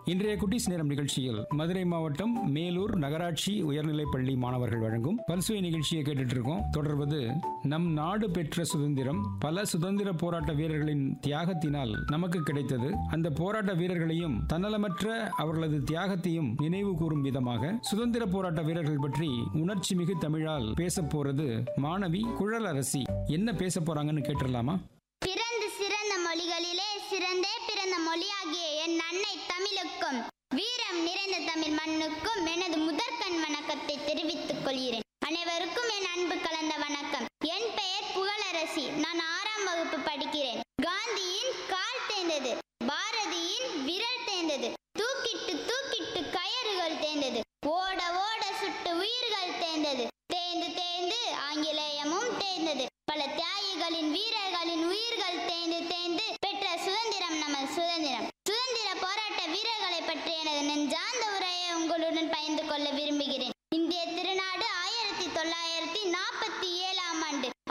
இன்றைய குட்டீஸ் நேரம் நிகழ்ச்சியில் மதுரை மாவட்டம் மேலூர் நகராட்சி உயர்நிலைப் பள்ளி மாணவர்கள் வழங்கும் பல்சுவை நிகழ்ச்சியை கேட்டுட்டு இருக்கோம் தொடர்வது நம் நாடு பெற்ற சுதந்திரம் பல சுதந்திர போராட்ட வீரர்களின் தியாகத்தினால் நமக்கு கிடைத்தது அந்த போராட்ட வீரர்களையும் தன்னலமற்ற அவர்களது தியாகத்தையும் நினைவு கூறும் விதமாக சுதந்திர போராட்ட வீரர்கள் பற்றி உணர்ச்சி மிகு தமிழால் பேச போறது மாணவி குழலரசி என்ன பேச போறாங்கன்னு கேட்டுடலாமா பிறந்து சிறந்த மொழிகளிலே சிறந்தே பிறந்த மொழியாகிய என் அன்னை தமிழுக்கும் வீரம் நிறைந்த தமிழ் மண்ணுக்கும் எனது முதற்கண் வணக்கத்தை தெரிவித்துக் கொள்கிறேன் அனைவருக்கும் என் அன்பு கலந்த வணக்கம் என் பெயர் புகழரசி நான் ஆறாம் வகுப்பு படிக்கிறேன் காந்தியின் கால் தேய்ந்தது பாரதியின் விரல் தேய்ந்தது தூக்கிட்டு தூக்கிட்டு கயறுகள் தேய்ந்தது ஓட ஓட சுட்டு உயிர்கள் தேய்ந்தது தேய்ந்து தேய்ந்து ஆங்கிலேயமும் தேய்ந்தது பல தியாகிகளின் வீரர்களின் உயிர்கள் தேய்ந்து தேய்ந்து பெற்ற சுதந்திரம் நமது சுதந்திரம் சுதந்திர போராட்ட வீரர்களை பற்றி எனது நெஞ்சார்ந்த உரையை உங்களுடன் பகிர்ந்து கொள்ள விரும்புகிறேன் இந்திய திருநாடு ஆயிரத்தி தொள்ளாயிரத்தி நாற்பத்தி ஏழாம் ஆண்டு